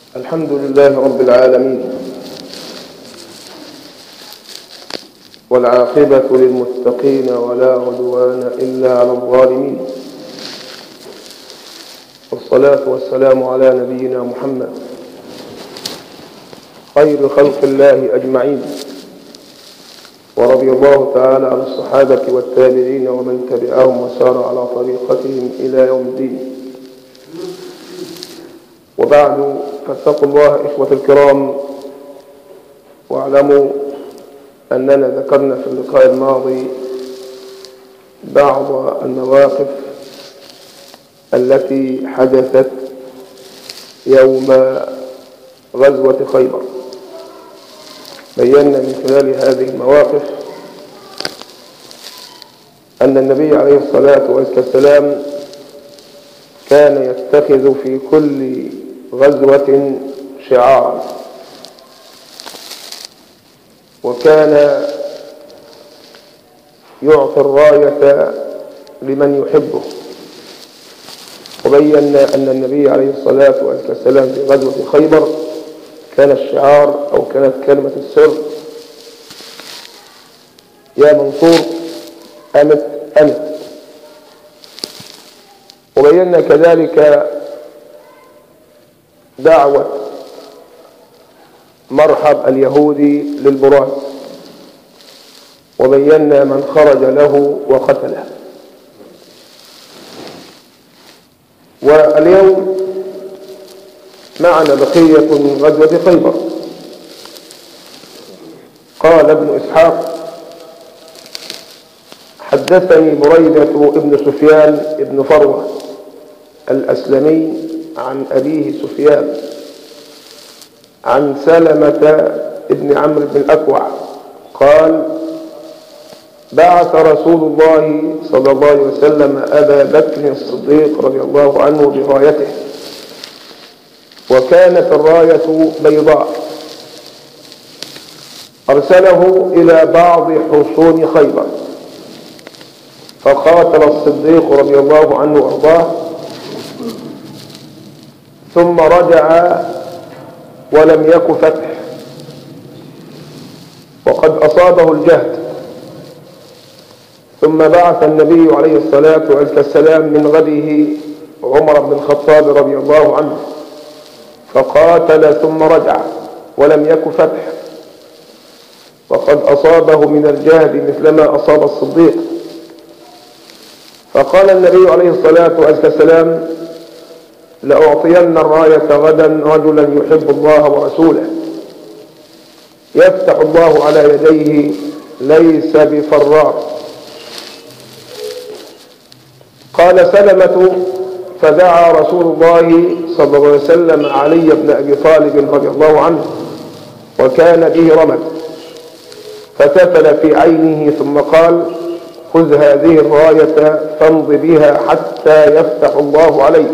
الحمد لله رب العالمين والعاقبة للمتقين ولا عدوان إلا على الظالمين والصلاة والسلام على نبينا محمد خير خلق الله أجمعين ورضي الله تعالى عن الصحابة والتابعين ومن تبعهم وسار على طريقتهم إلى يوم الدين وبعد فاتقوا الله إخوة الكرام واعلموا أننا ذكرنا في اللقاء الماضي بعض المواقف التي حدثت يوم غزوة خيبر بينا من خلال هذه المواقف أن النبي عليه الصلاة والسلام كان يتخذ في كل غزوة شعارا وكان يعطي الراية لمن يحبه وبينا أن النبي عليه الصلاة والسلام في غزوة خيبر كان الشعار أو كانت كلمة السر يا منصور أمت أمت وبينا كذلك دعوة مرحب اليهودي للبراز وبينا من خرج له وقتله واليوم معنا بقية من غزوة خيبر قال ابن إسحاق حدثني بريدة ابن سفيان ابن فروة الأسلمي عن أبيه سفيان عن سلمة ابن عمرو بن الأكوع قال بعث رسول الله صلى الله عليه وسلم أبا بكر الصديق رضي الله عنه برايته وكانت الراية بيضاء أرسله إلى بعض حصون خيبر فقاتل الصديق رضي الله عنه وارضاه ثم رجع ولم يك فتح وقد أصابه الجهد ثم بعث النبي عليه الصلاة والسلام من غده عمر بن الخطاب رضي الله عنه فقاتل ثم رجع ولم يك فتح وقد أصابه من الجهد مثلما أصاب الصديق فقال النبي عليه الصلاة والسلام لأعطين الراية غدا رجلا يحب الله ورسوله يفتح الله على يديه ليس بفرار قال سلمة فدعا رسول الله صلى الله عليه وسلم علي بن أبي طالب رضي الله عنه وكان به رمد فتفل في عينه ثم قال خذ هذه الراية فامض بها حتى يفتح الله عليك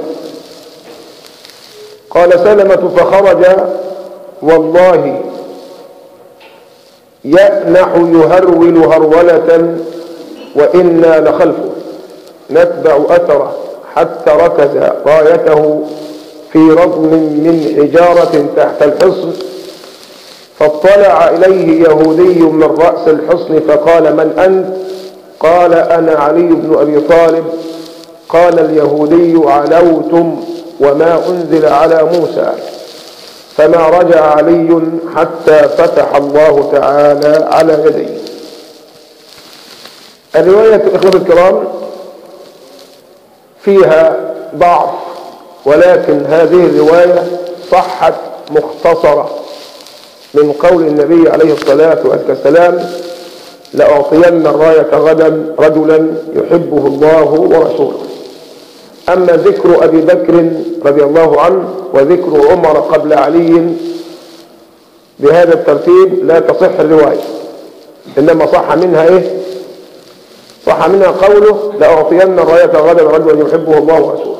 قال سلمة فخرج والله يأنح يهرول هرولة وإنا لخلفه نتبع أثره حتى ركز رايته في رضم من حجارة تحت الحصن فاطلع إليه يهودي من رأس الحصن فقال من أنت قال أنا علي بن أبي طالب قال اليهودي علوتم وما أنزل على موسى فما رجع علي حتى فتح الله تعالى على يديه الرواية إخوة الكرام فيها ضعف ولكن هذه الرواية صحت مختصرة من قول النبي عليه الصلاة والسلام لأعطين الراية غدا رجلا يحبه الله ورسوله أما ذكر أبي بكر رضي الله عنه وذكر عمر قبل علي بهذا الترتيب لا تصح الرواية إنما صح منها إيه صح منها قوله لأعطين الراية غدا رجلا يحبه الله ورسوله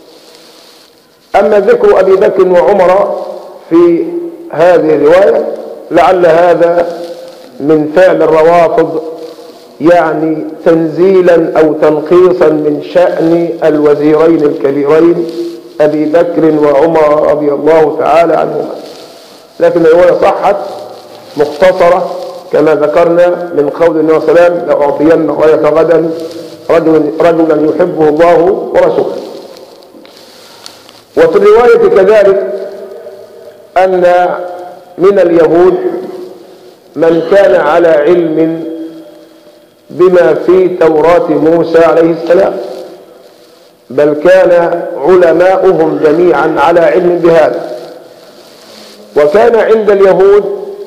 أما ذكر أبي بكر وعمر في هذه الرواية لعل هذا من فعل الروافض يعني تنزيلا أو تنقيصا من شأن الوزيرين الكبيرين أبي بكر وعمر رضي الله تعالى عنهما لكن الرواية صحت مختصرة كما ذكرنا من قول النبي صلى الله عليه وسلم لأعطين راية غدا رجل رجلا يحبه الله ورسوله وفي الرواية كذلك أن من اليهود من كان على علم بما في توراة موسى عليه السلام بل كان علماؤهم جميعا على علم بهذا وكان عند اليهود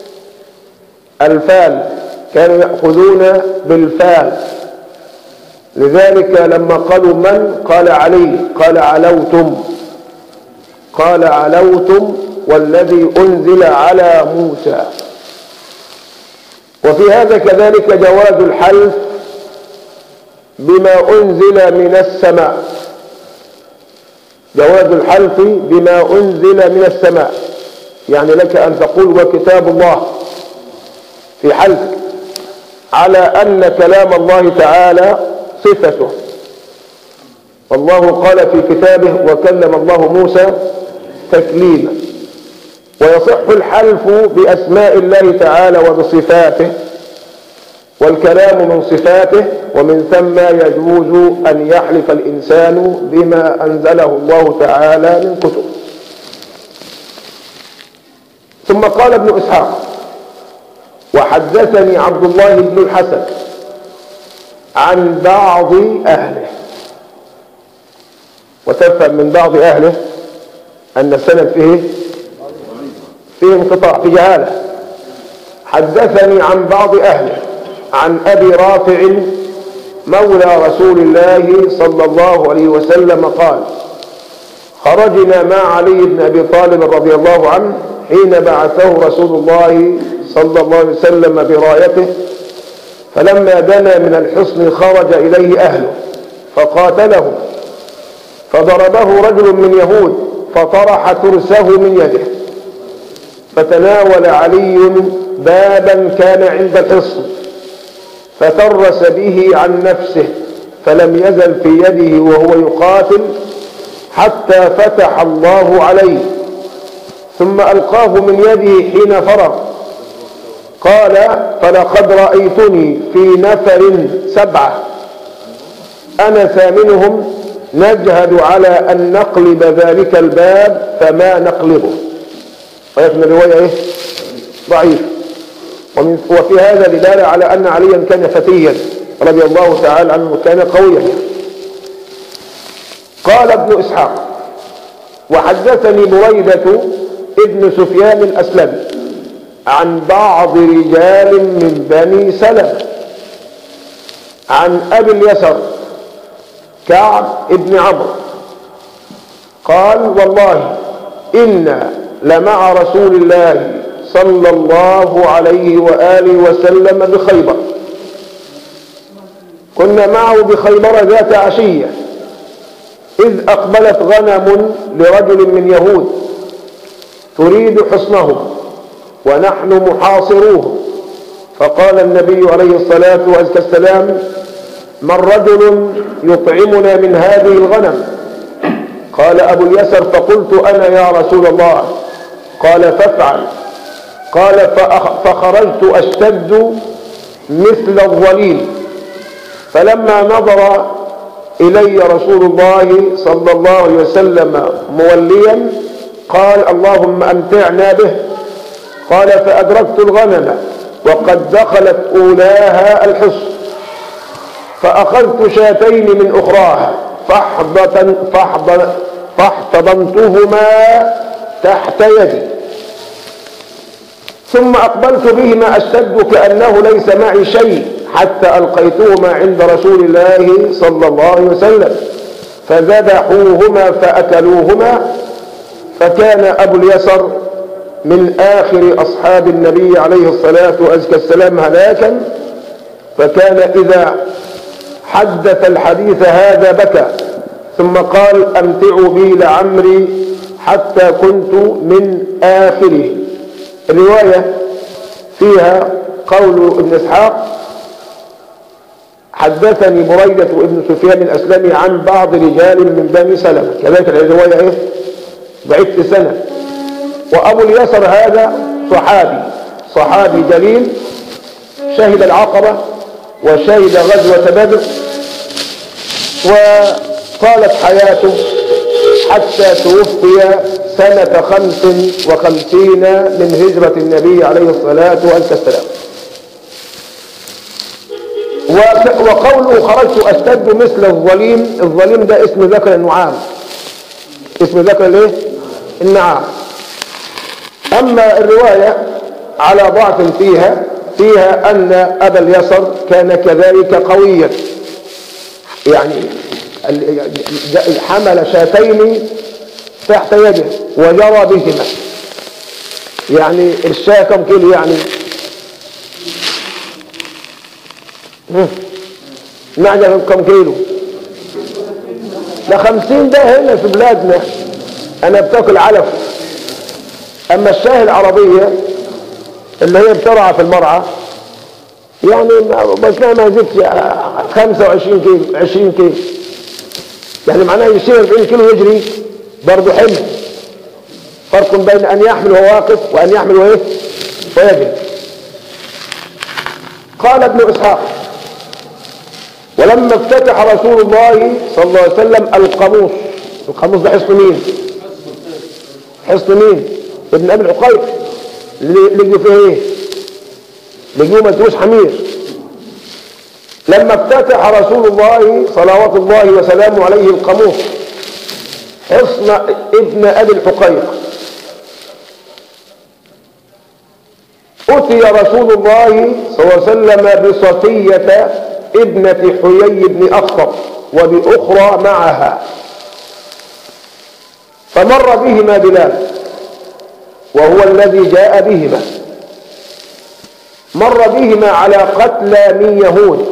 الفال كانوا يأخذون بالفال لذلك لما قالوا من قال علي قال علوتم قال علوتم والذي أنزل على موسى وفي هذا كذلك جواز الحلف بما أنزل من السماء جواز الحلف بما أنزل من السماء يعني لك أن تقول وكتاب الله في حلفك على أن كلام الله تعالى صفته والله قال في كتابه وكلم الله موسى تكليما ويصح الحلف بأسماء الله تعالى وبصفاته والكلام من صفاته ومن ثم يجوز أن يحلف الإنسان بما أنزله الله تعالى من كتب ثم قال ابن إسحاق وحدثني عبد الله بن الحسن عن بعض أهله وتفهم من بعض أهله أن السند فيه فيه انقطاع في جهالة حدثني عن بعض أهله عن أبي رافع مولى رسول الله صلى الله عليه وسلم قال خرجنا مع علي بن أبي طالب رضي الله عنه حين بعثه رسول الله صلى الله عليه وسلم برايته فلما دنا من الحصن خرج إليه أهله فقاتلهم فضربه رجل من يهود فطرح ترسه من يده فتناول علي بابا كان عند الحصن فترس به عن نفسه فلم يزل في يده وهو يقاتل حتى فتح الله عليه ثم ألقاه من يده حين فرغ قال فلقد رأيتني في نفر سبعة أنا ثامنهم نجهد على أن نقلب ذلك الباب فما نقلبه ولكن الرواية إيه؟ ضعيف ومن وفي هذا دلالة على أن عليا كان فتيا رضي الله تعالى عنه وكان قويا قال ابن إسحاق وحدثني بريدة ابن سفيان الأسلمي عن بعض رجال من بني سلمة عن أبي اليسر كعب ابن عمرو قال والله إنا لمع رسول الله صلى الله عليه وآله وسلم بخيبر كنا معه بخيبر ذات عشية إذ أقبلت غنم لرجل من يهود تريد حصنهم ونحن محاصروه فقال النبي عليه الصلاة والسلام من رجل يطعمنا من هذه الغنم قال أبو اليسر فقلت أنا يا رسول الله قال فافعل قال فخرجت أشتد مثل الظليل فلما نظر إلي رسول الله صلى الله عليه وسلم موليا قال اللهم أمتعنا به قال فأدركت الغنم وقد دخلت أولاها الحصن فأخذت شاتين من أخراها فاحتضنتهما تحت يدي ثم أقبلت بهما أشتد كأنه ليس معي شيء حتى ألقيتهما عند رسول الله صلى الله عليه وسلم فذبحوهما فأكلوهما فكان أبو اليسر من آخر أصحاب النبي عليه الصلاة والسلام هلاكا فكان إذا حدث الحديث هذا بكى ثم قال أمتعوا بي لعمري حتى كنت من آخره الرواية فيها قول ابن إسحاق حدثني بريدة ابن سفيان الأسلمي عن بعض رجال من بني سلمة كذلك الرواية إيه بعدت سنة وأبو اليسر هذا صحابي صحابي جليل شهد العقبة وشهد غزوة بدر وطالت حياته حتى توفي سنة خمس وخمسين من هجرة النبي عليه الصلاة والسلام وقوله خرجت أستد مثل الظليم الظليم ده اسم ذكر النعام اسم ذكر الايه النعام أما الرواية على ضعف فيها فيها أن أبا اليسر كان كذلك قويا يعني حمل شاتين تحت يده وجرى بهما يعني الشاة كم كيلو يعني معجة كم كيلو ده خمسين ده هنا في بلادنا انا بتاكل علف اما الشاه العربية اللي هي بترعى في المرعى يعني بس ما يزيدش 25 كيلو 20 كيلو يعني معناه يشيل 40 كيلو يجري برضه حمل فرق بين ان يحمل وهو واقف وان يحمل وايه ويجري قال ابن اسحاق ولما افتتح رسول الله صلى الله عليه وسلم القاموس القاموس ده حصن مين حصن مين ابن ابي العقيق لقوا فيه ايه لقوا مدروس حمير لما افتتح رسول الله صلوات الله وسلامه عليه القاموس حصن ابن ابي الحقيق أتي رسول الله صلى الله عليه وسلم بصفية ابنة حيي بن أخطب وبأخرى معها فمر بهما بلال وهو الذي جاء بهما مر بهما على قتلى من يهود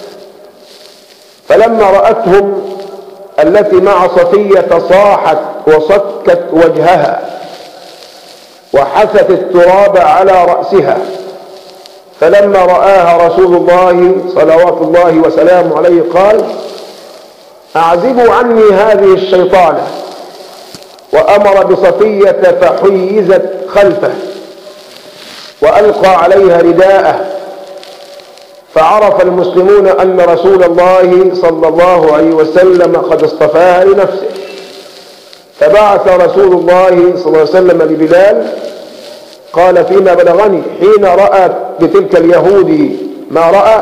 فلما رأتهم التي مع صفية صاحت وصكت وجهها وحثت التراب على رأسها فلما رآها رسول الله صلوات الله وسلامه عليه قال أعزبوا عني هذه الشيطانة وأمر بصفية فحيزت خلفه وألقى عليها رداءه فعرف المسلمون أن رسول الله صلى الله عليه وسلم قد اصطفاها لنفسه فبعث رسول الله صلى الله عليه وسلم لبلال قال فيما بلغني حين رأى بتلك اليهود ما رأى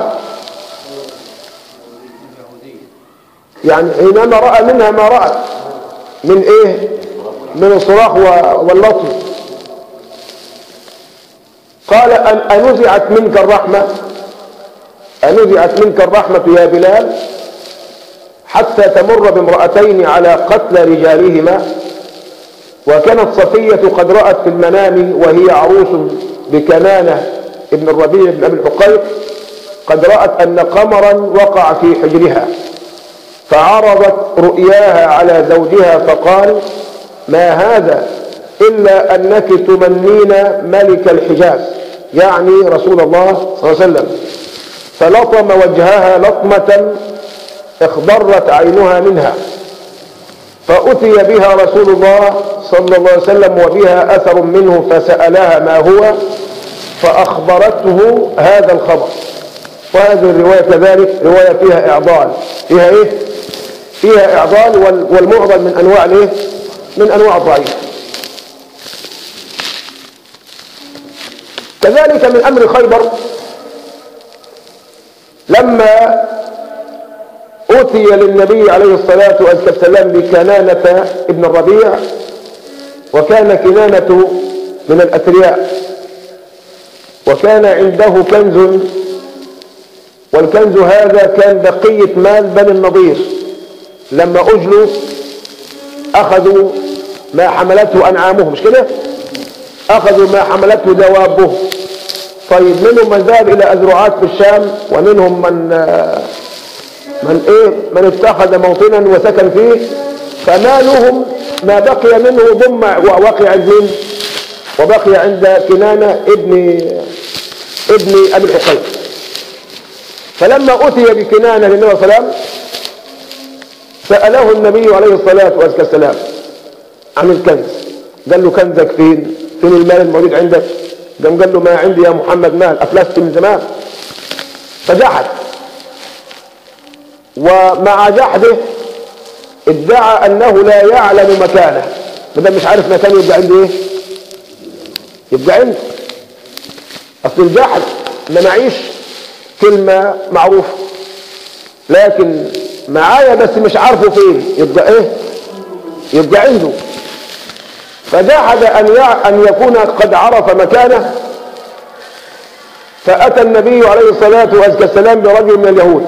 يعني حينما رأى منها ما رأى من ايه من الصراخ واللطم قال أن أنزعت منك الرحمة أنزعت منك الرحمة يا بلال حتى تمر بامرأتين على قتل رجالهما وكانت صفية قد رأت في المنام وهي عروس بكنانة ابن الربيع بن أبي الحقيق قد رأت أن قمرا وقع في حجرها فعرضت رؤياها على زوجها فقال ما هذا إلا أنك تمنين ملك الحجاز يعني رسول الله صلى الله عليه وسلم فلطم وجهها لطمة اخضرت عينها منها فأتي بها رسول الله صلى الله عليه وسلم وبها أثر منه فسألها ما هو فأخبرته هذا الخبر وهذه الرواية كذلك رواية فيها إعضال فيها إيه؟ فيها إعضال والمعضل من أنواع الإيه؟ من أنواع الضعيف كذلك من أمر خيبر لما أوتي للنبي عليه الصلاة والسلام بكنانة ابن الربيع وكان كنانة من الأثرياء وكان عنده كنز والكنز هذا كان بقية مال بني النضير لما أجلوا أخذوا ما حملته أنعامهم مش كده أخذوا ما حملته دوابه طيب منهم من ذهب إلى أذرعات في الشام ومنهم من من إيه من اتخذ موطنا وسكن فيه فمالهم ما بقي منه ضم وقع عند مين وبقي عند كنانة ابن ابن أبي الحقيق فلما أتي بكنانة للنبي صلى الله عليه وسلم سأله النبي عليه الصلاة والسلام عن الكنز قال له كنزك فين فين المال الموجود عندك قام قال له ما عندي يا محمد مال أفلست من زمان فجحد ومع جحده ادعى أنه لا يعلم مكانه بدل مش عارف مكانه يبقى عنده ايه يبقى عنده أصل الجحد ما معيش كلمة معروفة لكن معايا بس مش عارفه فين يبقى ايه يبقى عنده فجحد أن يع... أن يكون قد عرف مكانه فأتى النبي عليه الصلاة والسلام برجل من اليهود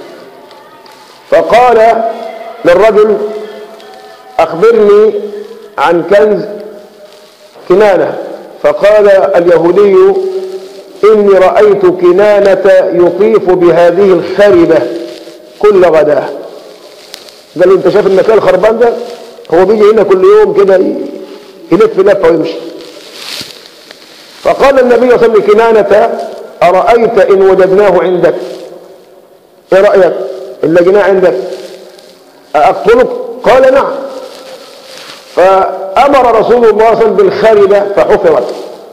فقال للرجل أخبرني عن كنز كنانة فقال اليهودي إني رأيت كنانة يطيف بهذه الخربة كل غداة قال لي انت شايف المكان الخربان ده هو بيجي هنا كل يوم كده يلف لفه ويمشي فقال النبي صلى الله عليه وسلم كنانة أرأيت إن وجدناه عندك إيه رأيك إن لقيناه عندك أقتلك قال نعم فأمر رسول الله صلى الله عليه وسلم بالخربة فحفرت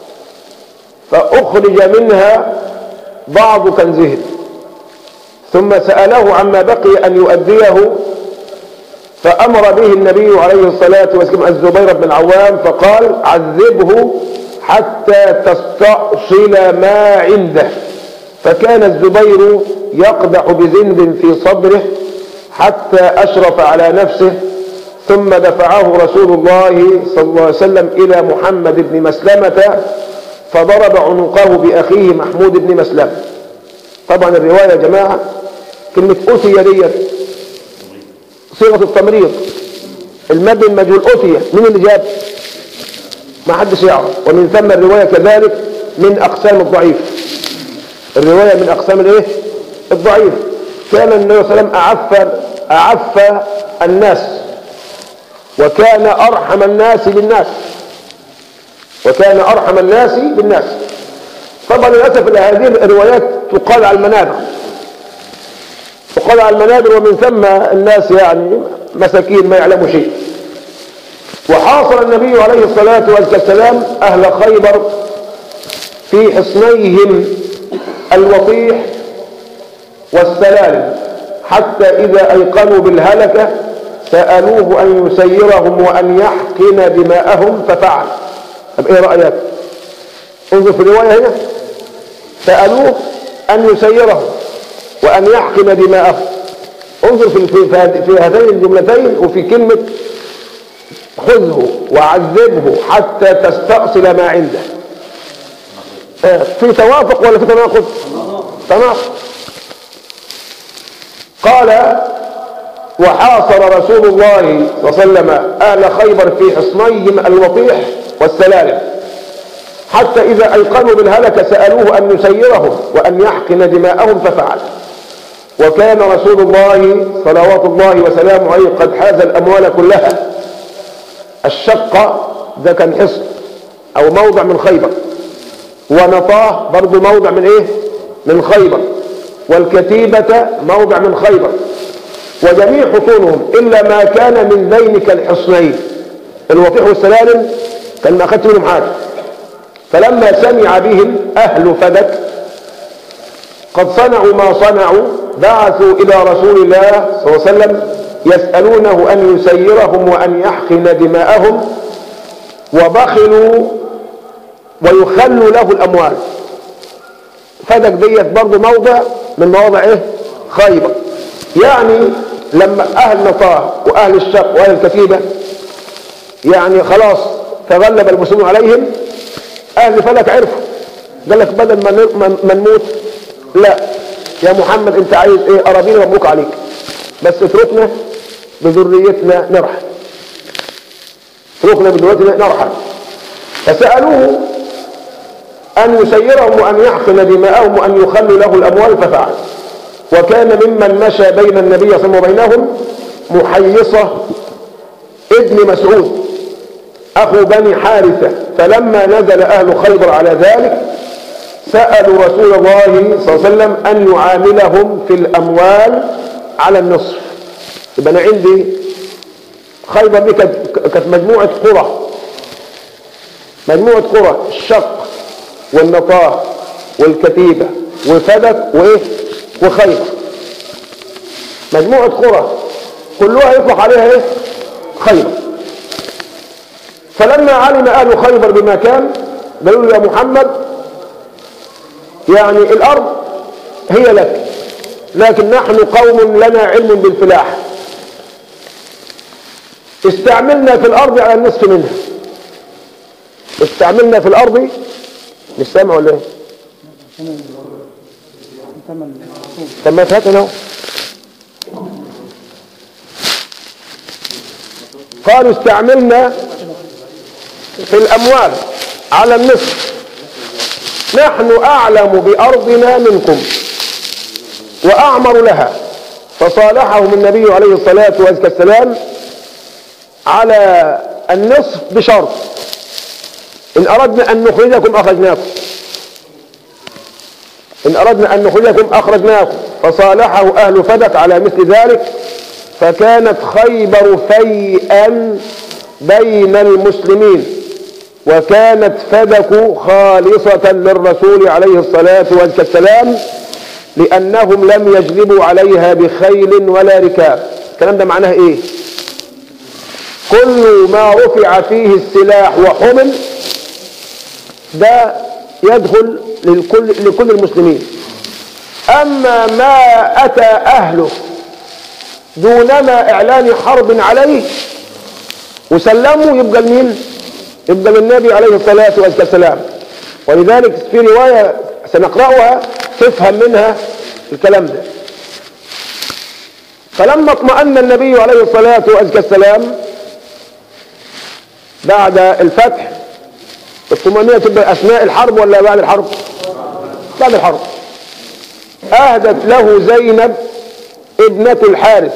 فأخرج منها بعض كنزه ثم سأله عما بقي أن يؤديه فأمر به النبي عليه الصلاة والسلام الزبير بن العوام فقال عذبه حتى تستأصل ما عنده فكان الزبير يقدح بذنب في صدره حتى أشرف على نفسه ثم دفعه رسول الله صلى الله عليه وسلم إلى محمد بن مسلمة فضرب عنقه بأخيه محمود بن مسلمة طبعا الرواية يا جماعة كلمة أتي ديت صيغة التمريض المد المجهول أتي مين اللي جاب ما حدش يعرف ومن ثم الرواية كذلك من أقسام الضعيف الرواية من أقسام الايه الضعيف كان النبي صلى الله عليه وسلم أعف أعف الناس وكان أرحم الناس بالناس وكان أرحم الناس بالناس طبعا للأسف هذه الروايات تقال على المنابر تقال على المنابر ومن ثم الناس يعني مساكين ما يعلموا شيء وحاصر النبي عليه الصلاة والسلام أهل خيبر في حصنيهم الوطيح والسلالم حتى إذا أيقنوا بالهلكة سألوه أن يسيرهم وأن يحقن دماءهم ففعل طب إيه رأيك انظر في الرواية هنا سألوه أن يسيرهم وأن يحقن دماءهم انظر في, في, في هذين الجملتين وفي كلمة خذه وعذبه حتى تستأصل ما عنده في توافق ولا في تناقض تناقض قال وحاصر رسول الله صلى الله عليه وسلم آل خيبر في حصنيهم الوطيح والسلالم حتى إذا أيقنوا بالهلكة سألوه أن يسيرهم وأن يحقن دماءهم ففعل وكان رسول الله صلوات الله وسلامه عليه قد حاز الأموال كلها الشقة ده كان حصن أو موضع من خيبر ونطاه برضو موضع من إيه من خيبر والكتيبة موضع من خيبر وجميع حصونهم إلا ما كان من ذينك الحصنين الوطيح والسلالم كان ما أخذت منهم حاجة فلما سمع بهم أهل فدك قد صنعوا ما صنعوا بعثوا إلى رسول الله صلى الله عليه وسلم يسألونه أن يسيرهم وأن يحقن دماءهم وبخلوا ويخلوا له الأموال فدك ديت برضه موضع من مواضع ايه خيبر يعني لما أهل نطاه وأهل الشق وأهل الكتيبة يعني خلاص تغلب المسلمون عليهم أهل فلك عرفوا قال لك بدل ما نموت لا يا محمد انت عايز ايه أراضينا مبروك عليك بس اتركنا بذريتنا نرحل اتركنا بذريتنا نرحل فسألوه أن يسيرهم وأن يحقن دماءهم وأن يخلوا له الأموال ففعل وكان ممن مشى بين النبي صلى الله عليه وسلم وبينهم محيصة ابن مسعود أخو بني حارثة فلما نزل أهل خيبر على ذلك سألوا رسول الله صلى الله عليه وسلم أن يعاملهم في الأموال على النصف يبقى أنا عندي خيبر دي كانت كانت مجموعة قرى مجموعة قرى الشق والنطاه والكتيبة وفدك وإيه وخيبر مجموعة قرى كلها يطلق عليها إيه خيبر فلما علم أهل خيبر بما كان قالوا له يا محمد يعني الأرض هي لك لكن نحن قوم لنا علم بالفلاح استعملنا في الأرض على النصف منها استعملنا في الأرض مش سامع ولا ايه؟ طب ما فاتنا اهو قالوا استعملنا في الأموال على النصف نحن أعلم بأرضنا منكم وأعمر لها فصالحهم النبي عليه الصلاة والسلام على النصف بشرط إن أردنا أن نخرجكم أخرجناكم إن أردنا أن نخرجكم أخرجناكم فصالحه أهل فدك على مثل ذلك فكانت خيبر فيئا بين المسلمين وكانت فدك خالصة للرسول عليه الصلاة والسلام لأنهم لم يجلبوا عليها بخيل ولا ركاب الكلام ده معناه إيه كل ما رفع فيه السلاح وحمل ده يدخل للكل, لكل المسلمين أما ما أتى أهله دونما إعلان حرب عليه وسلموا يبقى لمين يبقى للنبي عليه الصلاة والسلام ولذلك في رواية سنقرأها تفهم منها الكلام ده فلما اطمأن النبي عليه الصلاة والسلام بعد الفتح الطمأنينة تبقى أثناء الحرب ولا بعد الحرب بعد الحرب أهدت له زينب ابنة الحارث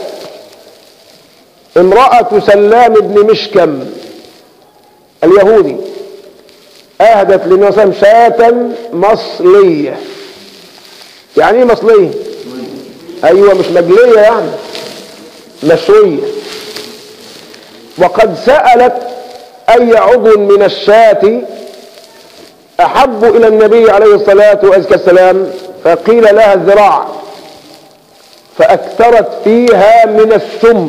امرأة سلام بن مشكم اليهودي أهدت للنبي صلى الله عليه وسلم شاة مصلية يعني ايه مصلية ايوه مش مجلية يعني مشوية وقد سألت أي عضو من الشاة أحب إلى النبي عليه الصلاة والسلام فقيل لها الذراع فأكثرت فيها من السم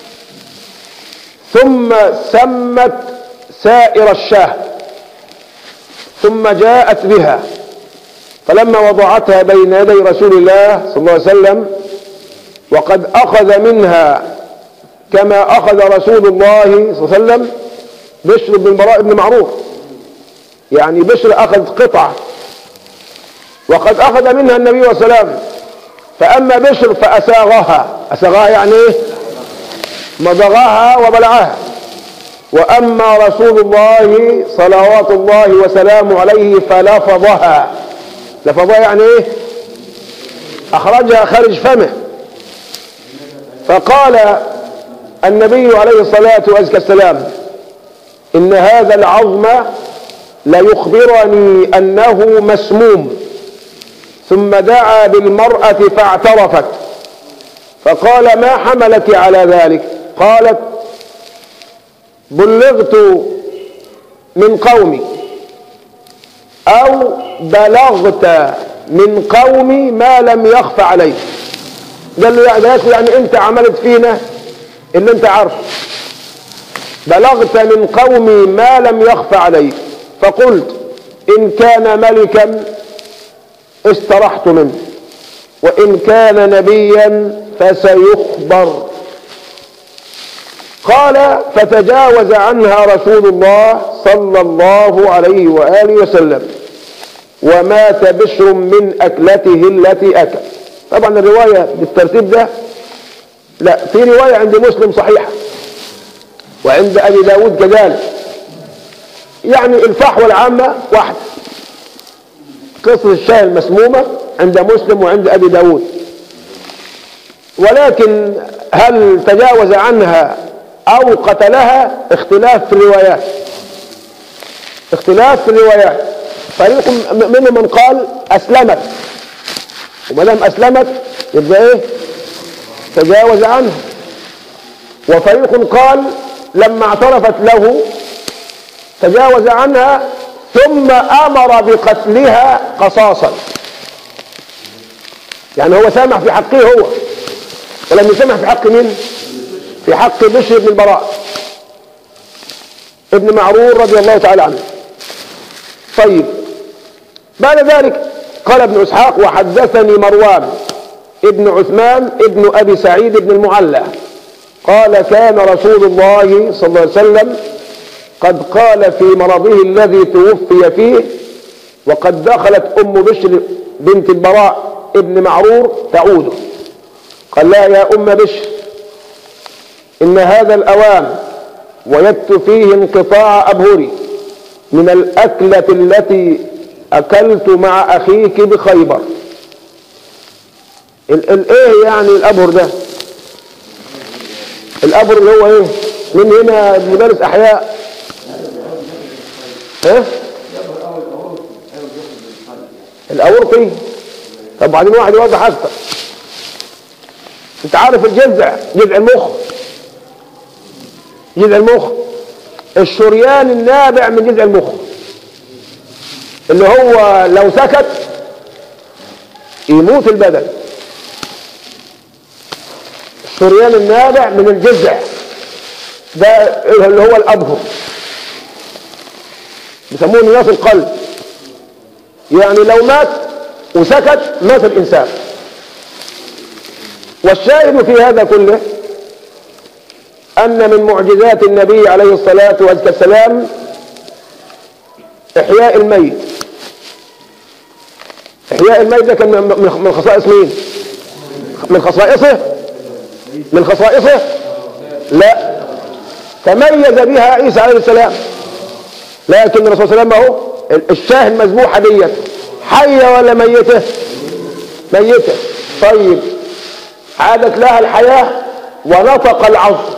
ثم سمت سائر الشاه ثم جاءت بها فلما وضعتها بين يدي رسول الله صلى الله عليه وسلم وقد أخذ منها كما أخذ رسول الله صلى الله عليه وسلم بشر بن براء بن معروف يعني بشر أخذ قطعة وقد أخذ منها النبي صلى الله عليه وسلم فأما بشر فأساغها أساغها يعني إيه مضغها وبلعها وأما رسول الله صلوات الله وسلامه عليه فلفظها لفظها يعني إيه أخرجها خارج فمه فقال النبي عليه الصلاة والسلام إن هذا العظم ليخبرني أنه مسموم ثم دعا بالمرأة فاعترفت فقال ما حملك على ذلك قالت بلغت من قومي أو بلغت من قومي ما لم يخف عليه قال له يعني, يعني انت عملت فينا اللي انت عارفه بلغت من قومي ما لم يخف عليك فقلت إن كان ملكا استرحت منه وإن كان نبيا فسيخبر قال فتجاوز عنها رسول الله صلى الله عليه وآله وسلم ومات بشر من أكلته التي أكل طبعا الرواية بالترتيب ده لا في رواية عند مسلم صحيحة وعند أبي داود كذلك يعني الفحوى العامة واحد قصة الشاة المسمومة عند مسلم وعند أبي داود ولكن هل تجاوز عنها أو قتلها اختلاف في الروايات اختلاف في الروايات فريق منهم من قال أسلمت وما دام أسلمت يبقى إيه تجاوز عنها وفريق قال لما اعترفت له تجاوز عنها ثم أمر بقتلها قصاصا يعني هو سامح في حقه هو ولم يسامح في حق مين في حق بشر بن البراء ابن معرور رضي الله تعالى عنه طيب بعد ذلك قال ابن اسحاق وحدثني مروان ابن عثمان ابن ابي سعيد بن المعلى قال كان رسول الله صلى الله عليه وسلم قد قال في مرضه الذي توفي فيه وقد دخلت ام بشر بنت البراء ابن معرور تعود قال لا يا ام بشر ان هذا الاوان وجدت فيه انقطاع ابهري من الاكله التي اكلت مع اخيك بخيبر الايه يعني الابهر ده الابهر اللي هو ايه من هنا مدرس احياء ها الاورطي طب وبعدين واحد يوضح اكتر انت عارف الجذع جذع المخ جذع المخ الشريان النابع من جذع المخ اللي هو لو سكت يموت البدن الشريان النابع من الجذع ده اللي هو الابهر بيسموه نياس القلب يعني لو مات وسكت مات الانسان والشاهد في هذا كله ان من معجزات النبي عليه الصلاه والسلام احياء الميت احياء الميت ده كان من خصائص مين من خصائصه من خصائصه لا تميز بها عيسى عليه السلام لكن الرسول صلى الله عليه وسلم اهو الشاه المذبوحه ديت حيه ولا ميته ميته طيب عادت لها الحياه ونطق العظم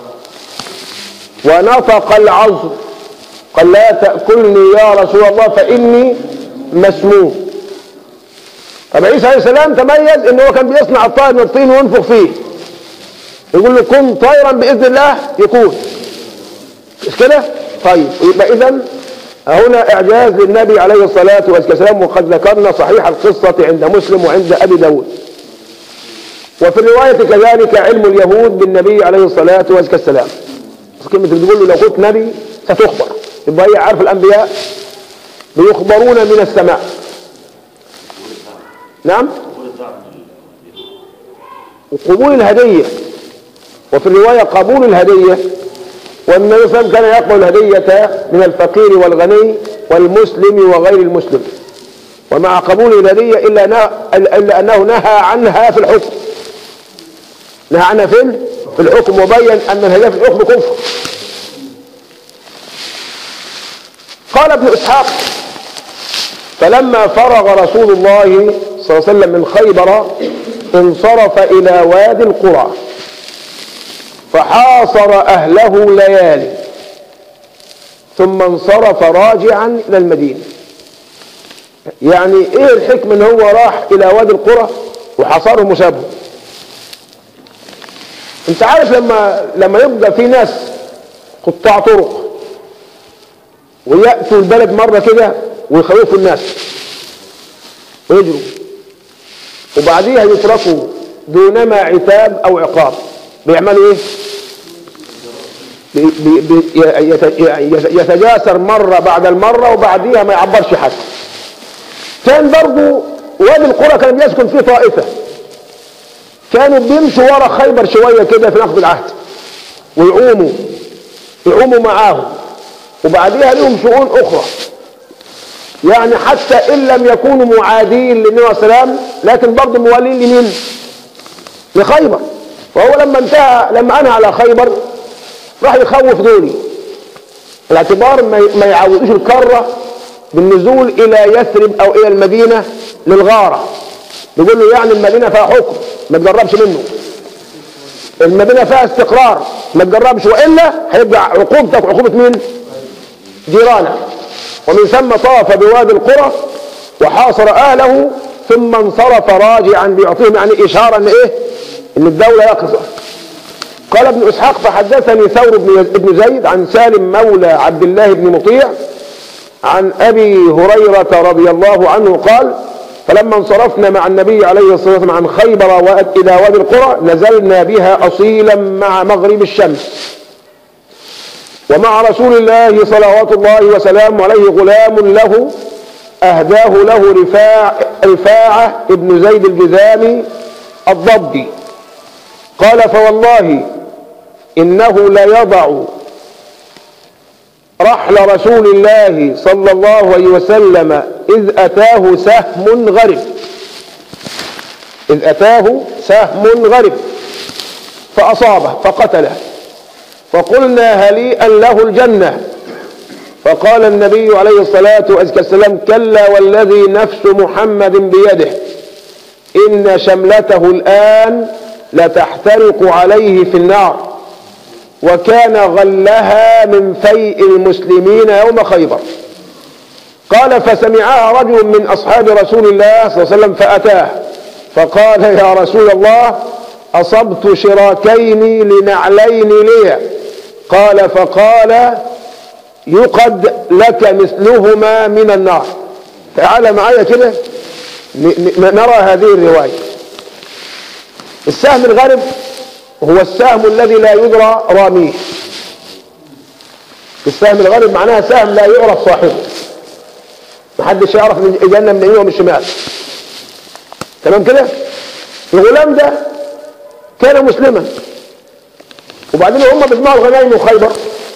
ونطق العظم قال لا تاكلني يا رسول الله فاني مسموم طب عيسى عليه السلام تميز ان هو كان بيصنع الطائر من الطين وينفخ فيه يقول له كن طيرا باذن الله يكون مش كده طيب يبقى اذا هنا اعجاز للنبي عليه الصلاه والسلام وقد ذكرنا صحيح القصه عند مسلم وعند ابي داود وفي الروايه كذلك علم اليهود بالنبي عليه الصلاه والسلام كلمه بتقول له لو كنت نبي ستخبر يبقى هي عارف الانبياء بيخبرون من السماء نعم وقبول الهديه وفي الروايه قبول الهديه والنبي صلى الله عليه وسلم كان يقبل الهدية من الفقير والغني والمسلم وغير المسلم ومع قبول الهدية إلا, إلا أنه نهى عنها في الحكم نهى عنها فين؟ في الحكم وبين أن الهدية في الحكم كفر قال ابن إسحاق فلما فرغ رسول الله صلى الله عليه وسلم من خيبر انصرف إلى وادي القرى فحاصر أهله ليالي ثم انصرف راجعا إلى المدينة يعني ايه الحكمة ان هو راح الى وادي القرى وحاصرهم وسابهم انت عارف لما لما يبقى في ناس قطاع طرق ويأتوا البلد مرة كده ويخوفوا الناس ويجروا وبعديها يتركوا دونما عتاب او عقاب بيعملوا ايه بي بي يتجاسر مرة بعد المرة وبعديها ما يعبرش حد كان برضو وادي القرى كان بيسكن فيه طائفة كانوا بيمشوا ورا خيبر شوية كده في نقض العهد ويعوموا يعوموا معاهم وبعديها لهم شؤون أخرى يعني حتى إن لم يكونوا معادين للنبي عليه السلام لكن برضه موالين لمين؟ لخيبر وهو لما انتهى لما انهى على خيبر راح يخوف دولي الاعتبار ما يعودوش الكرة بالنزول الى يثرب او الى المدينة للغارة يقول له يعني المدينة فيها حكم ما تجربش منه المدينة فيها استقرار ما تجربش والا هيبقى عقوبتك عقوبة مين جيرانك ومن ثم طاف بوادي القرى وحاصر أهله ثم انصرف راجعا بيعطيهم يعني إشارة إن إيه إن الدولة يقظة قال ابن إسحاق فحدثني ثور بن بن زيد عن سالم مولى عبد الله بن مطيع عن أبي هريرة رضي الله عنه قال فلما انصرفنا مع النبي عليه الصلاة والسلام عن خيبر إلى وادي القرى نزلنا بها أصيلا مع مغرب الشمس ومع رسول الله صلوات الله وسلامه عليه غلام له أهداه له رفاع رفاعة ابن زيد الجذامي الضبي قال فوالله إنه ليضع رحل رسول الله صلى الله عليه وسلم إذ أتاه سهم غرب إذ أتاه سهم غرب فأصابه فقتله فقلنا هليئا له الجنة فقال النبي عليه الصلاة والسلام كلا والذي نفس محمد بيده إن شملته الآن لتحترق عليه في النار وكان غلها من فيء المسلمين يوم خيبر قال فسمعها رجل من أصحاب رسول الله صلى الله عليه وسلم فأتاه فقال يا رسول الله أصبت شراكين لنعلين لي قال فقال يقد لك مثلهما من النار تعال معايا كده نرى هذه الرواية السهم الغرب هو السهم الذي لا يدرى راميه السهم الغرب معناها سهم لا يعرف صاحبه محدش يعرف من الجنة من اليمين ومن الشمال تمام كده الغلام ده كان مسلما وبعدين هم بيجمعوا الغنايم وخيبر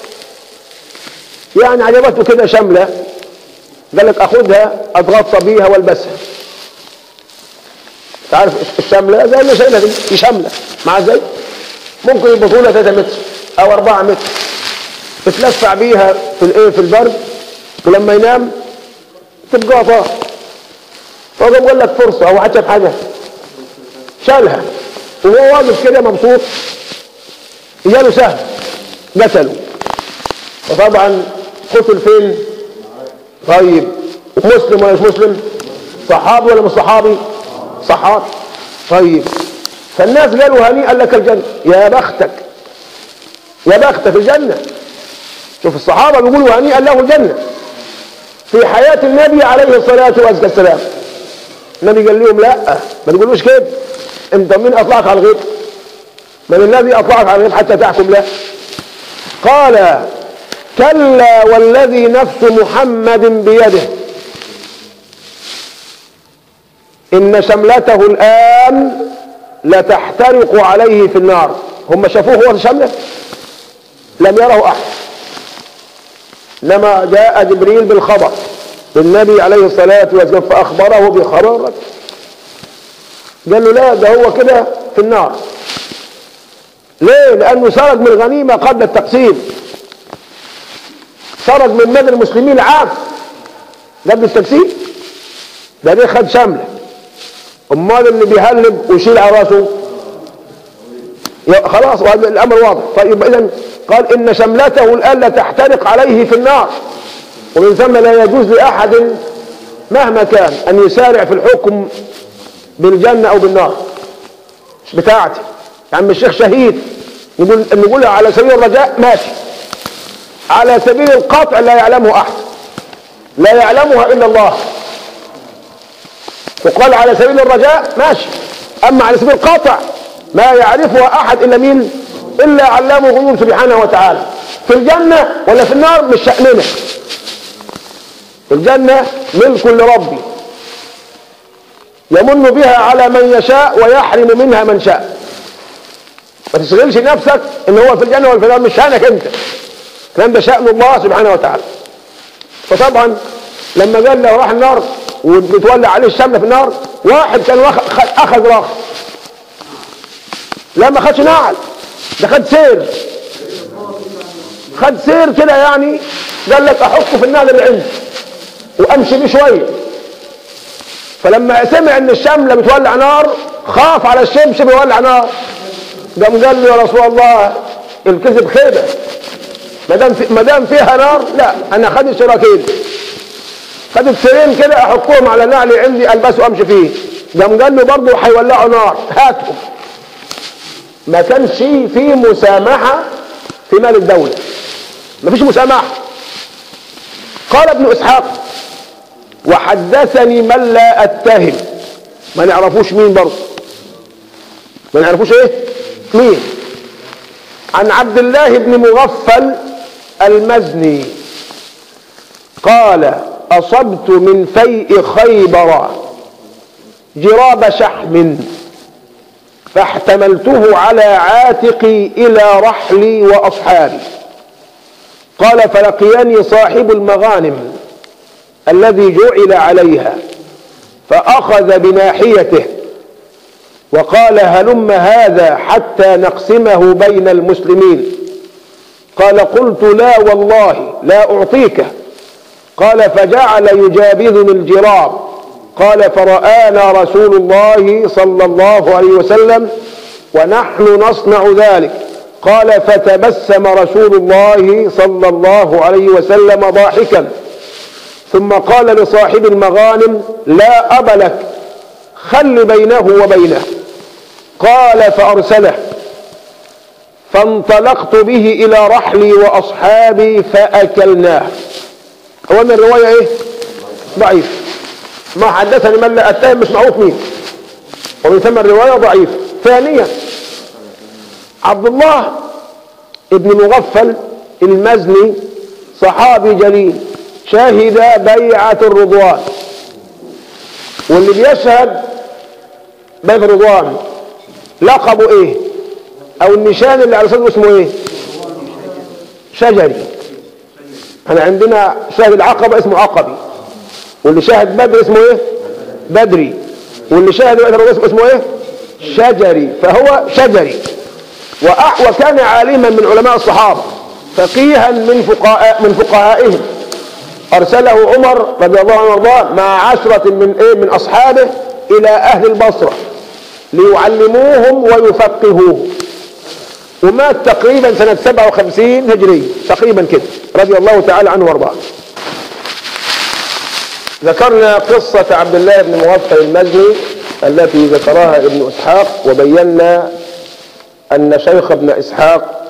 يعني عجبته كده شملة قال لك اخدها اتغطى بيها والبسها تعرف الشملة زي اللي شايلها دي شملة مع زي ممكن البطولة 3 متر او 4 متر بتلفع بيها في الايه في البرد ولما ينام تبقى غطاه فهو بيقول لك فرصة او عجب حاجة شالها وهو واقف كده مبسوط جاله سهم قتله وطبعا قتل فين طيب مسلم ولا مش مسلم صحابي ولا مش صحابي صحابي طيب فالناس قالوا هنيئا لك الجنة يا بختك يا بختك الجنة شوف الصحابة بيقولوا هنيئا له الجنة في حياة النبي عليه الصلاة والسلام النبي قال لهم لا ما تقولوش كده انت مين اطلعك على الغيب من الذي اطلعك على الغيب حتى تحكم له قال كلا والذي نفس محمد بيده إن شملته الآن لتحترق عليه في النار هم شافوه هو شملة لم يره أحد لما جاء جبريل بالخبر للنبي عليه الصلاة والسلام فأخبره بخبر قال له لا ده هو كده في النار ليه لأنه سرق من الغنيمة قبل التقسيم سرق من مال المسلمين عام قبل التقسيم ده ليه خد شمله امال اللي بيهلب ويشيل على راسه خلاص الامر واضح طيب اذا قال ان شملته الان لا تحترق عليه في النار ومن ثم لا يجوز لاحد مهما كان ان يسارع في الحكم بالجنه او بالنار مش بتاعتي يا عم الشيخ شهيد نقول نقولها على سبيل الرجاء ماشي على سبيل القطع لا يعلمه احد لا يعلمها الا الله وقال على سبيل الرجاء ماشي اما على سبيل القطع ما يعرفها احد الا مين الا علام الغيوب سبحانه وتعالى في الجنه ولا في النار مش شاننا الجنه ملك لربي يمن بها على من يشاء ويحرم منها من شاء ما تشغلش نفسك ان هو في الجنه ولا في النار مش شانك انت الكلام ده شان الله سبحانه وتعالى فطبعا لما قال له راح النار وبتولع عليه الشمله في النار واحد كان اخذ راخ لا ما خدش نعل ده خد سير خد سير كده يعني قال لك احطه في النعل اللي عندي وامشي بيه شويه فلما سمع ان الشمله بتولع نار خاف على الشمشم يولع نار قام قال له يا رسول الله الكذب خيبه ما دام ما دام فيها نار لا انا خد الشراكين خد السرين كده احطهم على نعلي عندي البسه امشي فيه قام قال له برضه هيولعوا نار هاتهم ما كانش في مسامحه في مال الدوله ما فيش مسامحه قال ابن اسحاق وحدثني من لا اتهم ما نعرفوش مين برضه ما نعرفوش ايه مين عن عبد الله بن مغفل المزني قال اصبت من فيء خيبر جراب شحم فاحتملته على عاتقي الى رحلي واصحابي قال فلقيني صاحب المغانم الذي جعل عليها فاخذ بناحيته وقال هلم هذا حتى نقسمه بين المسلمين قال قلت لا والله لا اعطيكه قال فجعل يجابذني الجراب قال فرآنا رسول الله صلى الله عليه وسلم ونحن نصنع ذلك قال فتبسم رسول الله صلى الله عليه وسلم ضاحكا ثم قال لصاحب المغانم لا أب لك خل بينه وبينه قال فأرسله فانطلقت به إلى رحلي وأصحابي فأكلناه أولا الرواية إيه ضعيف ما حدثني من لا أتهم مش معروف مين ومن ثم الرواية ضعيف ثانيا عبد الله ابن مغفل المزني صحابي جليل شهد بيعة الرضوان واللي بيشهد بيعة الرضوان لقبه ايه او النشان اللي على صدره اسمه ايه شجري احنا عندنا شاهد العقبة اسمه عقبي واللي شاهد بدر اسمه ايه بدري واللي شاهد بيعة الرضوان اسمه ايه شجري فهو شجري وأح وكان عالما من علماء الصحابة فقيها من فقهاء من فقهائهم أرسله عمر رضي الله عنه وارضاه مع عشرة من إيه من أصحابه إلى أهل البصرة ليعلموهم ويفقهوه ومات تقريبا سنة 57 هجرية تقريبا كده رضي الله تعالى عنه وارضاه ذكرنا قصة عبد الله بن مغفل المزني التي ذكرها ابن إسحاق وبينا أن شيخ ابن إسحاق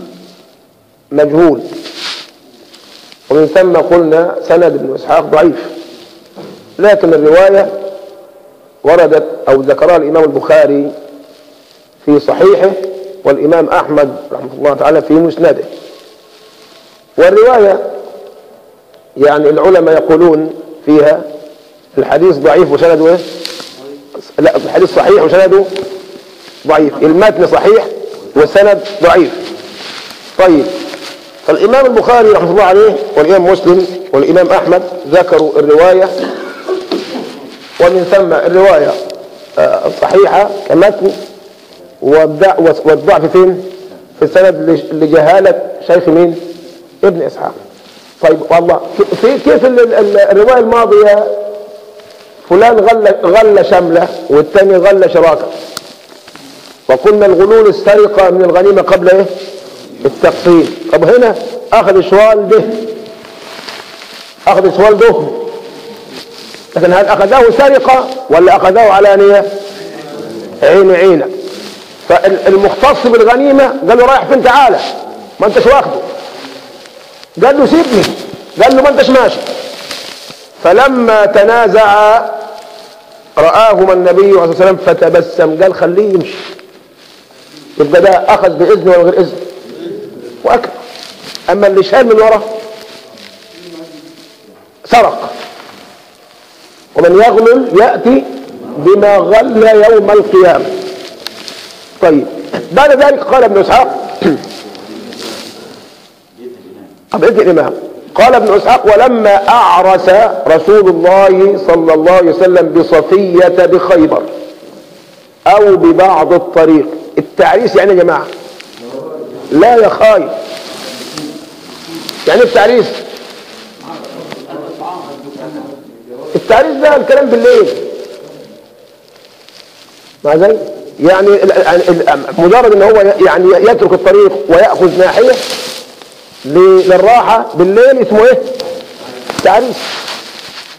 مجهول ومن ثم قلنا سند ابن إسحاق ضعيف لكن الرواية وردت أو ذكرها الإمام البخاري في صحيحه والإمام أحمد رحمه الله تعالى في مسنده والرواية يعني العلماء يقولون فيها الحديث ضعيف وسنده ايه؟ لا الحديث صحيح وسنده ضعيف المتن صحيح والسند ضعيف طيب فالإمام البخاري رحمه الله عليه والإمام مسلم والإمام أحمد ذكروا الرواية ومن ثم الرواية الصحيحة كمتن والضعف فين في السند لجهالة شيخ مين ابن إسحاق طيب والله في كيف الرواية الماضية فلان غل غل شملة والثاني غل شراكة وقلنا الغلول السرقة من الغنيمة قبل ايه التقسيم طب هنا اخذ شوال ده اخذ شوال دهن لكن هل اخذه سرقة ولا اخذه علانية عين عينك فالمختص بالغنيمة قال له رايح فين تعالى ما انتش واخده قال له سيبني قال له ما انتش ماشي فلما تنازع رآهما النبي عليه الصلاة والسلام فتبسم قال خليه يمشي يبقى ده أخذ بإذن ولا غير إذن وأكل أما اللي شال من ورا سرق ومن يغلل يأتي بما غل يوم القيامة طيب بعد ذلك قال ابن إسحاق أبعد الإمام قال ابن إسحاق ولما أعرس رسول الله صلى الله عليه وسلم بصفية بخيبر أو ببعض الطريق التعريس يعني يا جماعة لا يا خاي يعني التعريس التعريس ده الكلام بالليل مع زي يعني مجرد ان هو يعني يترك الطريق ويأخذ ناحية للراحة بالليل اسمه ايه تعريس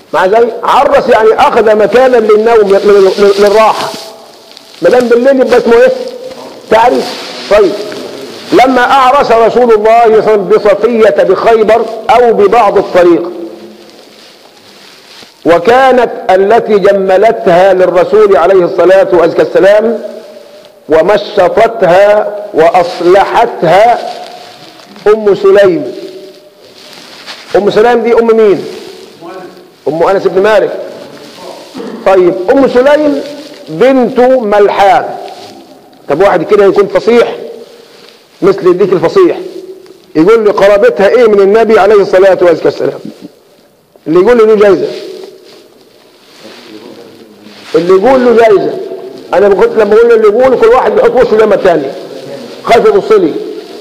مع ذلك عرس يعني اخذ مكانا للنوم لل- لل- للراحه ما دام بالليل يبقى اسمه ايه؟ تعريس طيب لما اعرس رسول الله صلى الله عليه وسلم بصفيه بخيبر او ببعض الطريق وكانت التي جملتها للرسول عليه الصلاه والسلام ومشطتها واصلحتها ام سليم ام سليم دي ام مين ام انس بن مالك طيب ام سليم بنت ملحان طب واحد كده يكون فصيح مثل الديك الفصيح يقول لي قرابتها ايه من النبي عليه الصلاه والسلام اللي يقول لي له جايزه اللي يقول له جايزه انا كنت لما بقول اللي يقول كل واحد بيحط وشه لما الثاني خايف يبص لي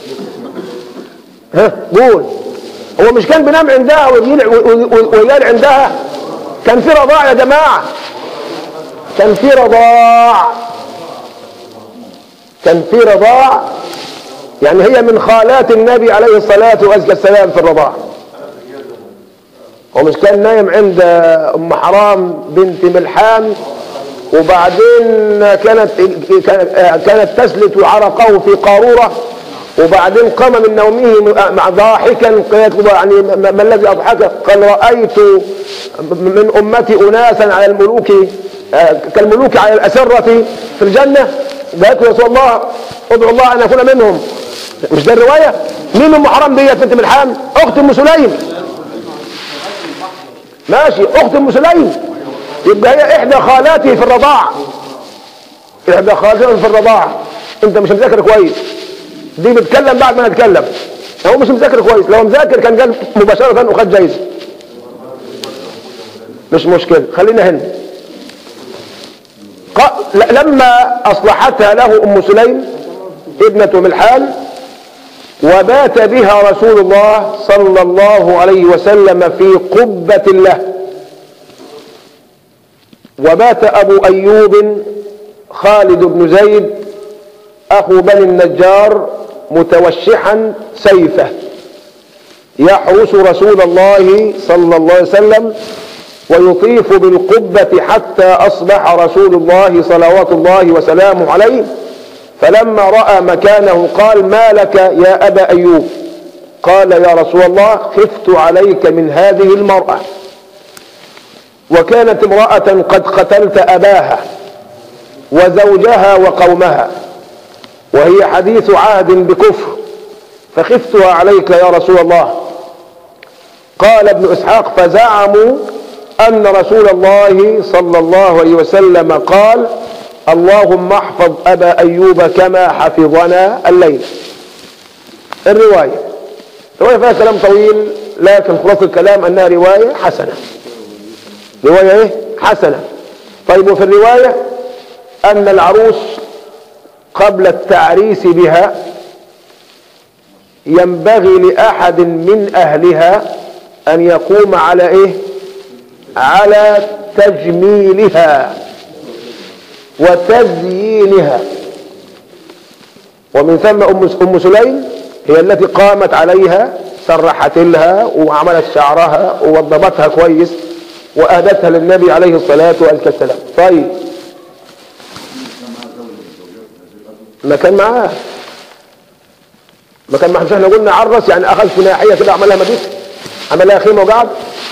ها قول هو مش كان بينام عندها ويجيل- وي- وينال عندها كان في رضاع يا جماعه كان في رضاع كان في رضاع يعني هي من خالات النبي عليه الصلاة والسلام في الرضاع هو مش كان نايم عند ام حرام بنت ملحان وبعدين كانت كانت كانت تسلت عرقه في قارورة وبعدين قام من نومه مع ضاحكا قالت له يعني ما ما الذي اضحكك؟ قال رايت من امتي اناسا على الملوك آه، كالملوك على الاسره في الجنه قالت له يا رسول الله ادعو الله ان اكون منهم مش ده الروايه؟ مين ام حرام ديت بنت ملحان؟ اخت ام سليم ماشي اخت ام سليم يبقى هي احدى خالاتي في الرضاع احدى خالاتي في الرضاع انت مش مذاكر كويس دي بتتكلم بعد ما نتكلم هو مش مذاكر كويس لو مذاكر كان قال مباشرة وخد جايزة مش مشكلة خلينا هنا ق- ل- لما أصلحتها له أم سليم ابنة ملحان وبات بها رسول الله صلى الله عليه وسلم في قبة له وبات أبو أيوب خالد بن زيد أخو بني النجار متوشحا سيفه يحرس رسول الله صلى الله عليه وسلم ويطيف بالقبة حتى أصبح رسول الله صلوات الله وسلامه عليه فلما رأى مكانه قال ما لك يا أبا أيوب قال يا رسول الله خفت عليك من هذه المرأة وكانت امرأة قد قتلت أباها وزوجها وقومها وهي حديث عهد بكفر فخفتها عليك يا رسول الله قال ابن اسحاق فزعموا ان رسول الله صلى الله عليه وسلم قال اللهم احفظ ابا ايوب كما حفظنا الليل الروايه روايه فيها كلام طويل لكن خلاصه الكلام انها روايه حسنه روايه ايه حسنه طيب وفي الروايه ان العروس قبل التعريس بها ينبغي لأحد من أهلها أن يقوم على إيه على تجميلها وتزيينها ومن ثم أم أم سليم هي التي قامت عليها سرحت لها وعملت شعرها ووضبتها كويس وأهدتها للنبي عليه الصلاة والسلام طيب ما كان معاه ما كان معاه مش احنا قلنا عرس يعني اخذ في ناحيه كده عملها مبيت عملها خيمه وقعد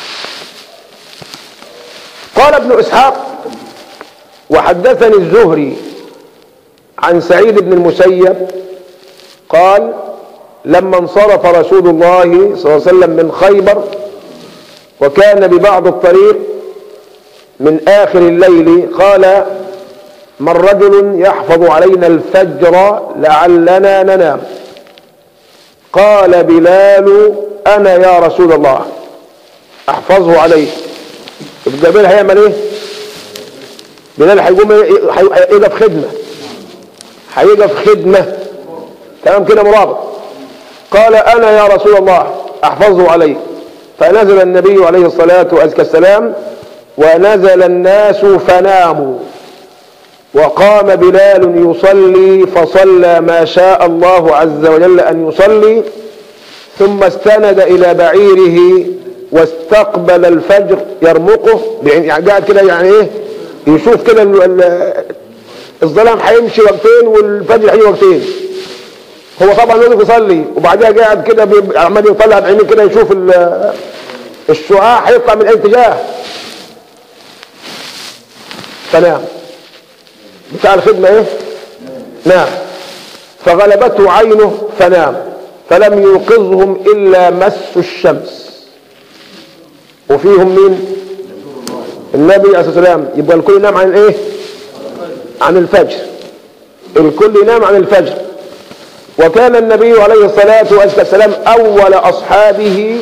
قال ابن اسحاق وحدثني الزهري عن سعيد بن المسيب قال لما انصرف رسول الله صلى الله عليه وسلم من خيبر وكان ببعض الطريق من آخر الليل قال من رجل يحفظ علينا الفجر لعلنا ننام قال بلال أنا يا رسول الله احفظه عليه يبقى بلال هيعمل ايه بلال هيقوم هيقف خدمة هيقف خدمة تمام كده مرابط قال أنا يا رسول الله احفظه عليه فنزل النبي عليه الصلاة والسلام ونزل الناس فناموا وقام بلال يصلي فصلى ما شاء الله عز وجل أن يصلي ثم استند إلى بعيره واستقبل الفجر يرمقه يعني قاعد كده يعني ايه يشوف كده ال- ال- الظلام هيمشي وقتين والفجر هيجي وقتين هو طبعا يقف يصلي وبعدها قاعد كده بي- عمال يطلع بعينيه كده يشوف ال- الشعاع هيطلع من اي اتجاه فنام بتاع الخدمة ايه نام فغلبته عينه فنام فلم يوقظهم الا مس الشمس وفيهم مين النبي عليه الصلاه والسلام يبقى الكل ينام عن الايه عن الفجر الكل ينام عن الفجر وكان النبي عليه الصلاه والسلام اول اصحابه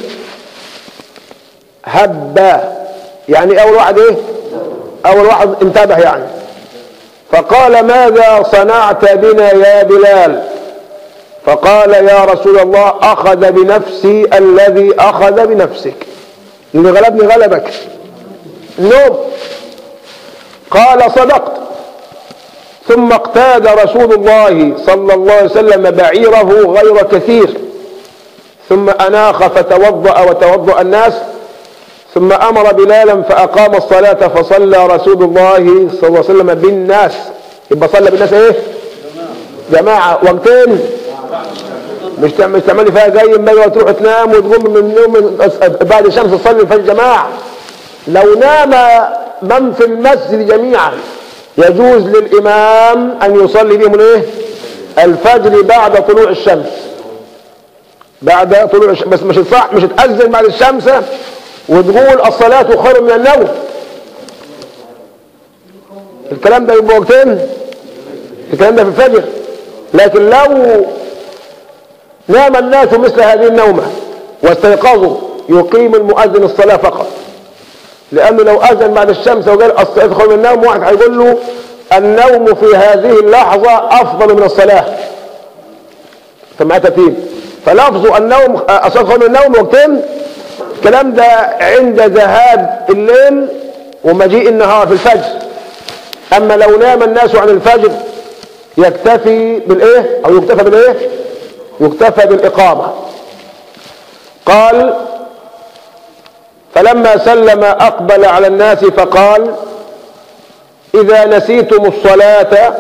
هبا يعني اول واحد ايه اول واحد انتبه يعني فقال ماذا صنعت بنا يا بلال فقال يا رسول الله اخذ بنفسي الذي اخذ بنفسك اللي غلبني غلبك نوم قال صدقت ثم اقتاد رسول الله صلى الله عليه وسلم بعيره غير كثير ثم اناخ فتوضا وتوضا الناس ثم امر بلالا فاقام الصلاه فصلى رسول الله صلى الله عليه وسلم بالناس يبقى صلى بالناس ايه جماعه وقتين مش تعمل مش تعملي فيها زي ما بقى تروح تنام وتقوم من النوم بعد الشمس تصلي في الجماعه لو نام من في المسجد جميعا يجوز للامام ان يصلي بهم الايه الفجر بعد طلوع الشمس بعد طلوع الشمس بس مش صح مش تأذن بعد الشمس وتقول الصلاة خير من النوم الكلام ده يبقى وقتين الكلام ده في الفجر لكن لو نام الناس مثل هذه النومة واستيقظوا يقيم المؤذن الصلاة فقط لأنه لو أذن بعد الشمس وقال الصلاة خير من النوم واحد هيقول له النوم في هذه اللحظة أفضل من الصلاة فما تتيب فلفظ النوم الصلاة خير من النوم وقتين الكلام ده عند ذهاب الليل ومجيء النهار في الفجر أما لو نام الناس عن الفجر يكتفي بالإيه أو يكتفى بالإيه يكتفى بالإقامة قال فلما سلم أقبل على الناس فقال إذا نسيتم الصلاة